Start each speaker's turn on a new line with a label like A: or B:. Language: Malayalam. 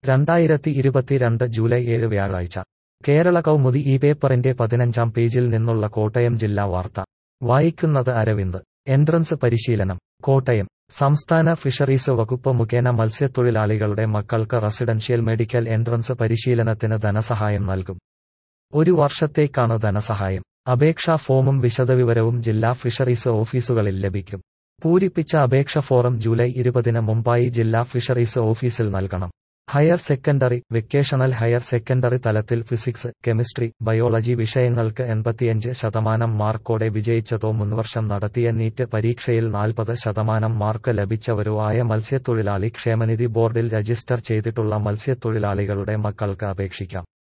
A: രണ്ടായിരത്തി ഇരുപത്തിരണ്ട് ജൂലൈ ഏഴ് വ്യാഴാഴ്ച കേരള കൗമുദി ഈ പേപ്പറിന്റെ പതിനഞ്ചാം പേജിൽ നിന്നുള്ള കോട്ടയം ജില്ലാ വാർത്ത വായിക്കുന്നത് അരവിന്ദ് എൻട്രൻസ് പരിശീലനം കോട്ടയം സംസ്ഥാന ഫിഷറീസ് വകുപ്പ് മുഖേന മത്സ്യത്തൊഴിലാളികളുടെ മക്കൾക്ക് റെസിഡൻഷ്യൽ മെഡിക്കൽ എൻട്രൻസ് പരിശീലനത്തിന് ധനസഹായം നൽകും ഒരു വർഷത്തേക്കാണ് ധനസഹായം അപേക്ഷാ ഫോമും വിശദവിവരവും ജില്ലാ ഫിഷറീസ് ഓഫീസുകളിൽ ലഭിക്കും പൂരിപ്പിച്ച അപേക്ഷ ഫോറം ജൂലൈ ഇരുപതിന് മുമ്പായി ജില്ലാ ഫിഷറീസ് ഓഫീസിൽ നൽകണം higher secondary vocational higher secondary തലത്തിൽ ഫിസിക്സ് കെമിസ്ട്രി ബയോളജി വിഷയങ്ങൾക്ക് എൺപത്തിയഞ്ച് ശതമാനം മാർക്കോടെ വിജയിച്ചതോ മുൻവർഷം നടത്തിയ നീറ്റ് പരീക്ഷയിൽ നാൽപ്പത് ശതമാനം മാർക്ക് ലഭിച്ചവരോ ആയ മത്സ്യത്തൊഴിലാളി ക്ഷേമനിധി ബോർഡിൽ രജിസ്റ്റർ ചെയ്തിട്ടുള്ള മത്സ്യത്തൊഴിലാളികളുടെ മക്കൾക്ക് അപേക്ഷിക്കാം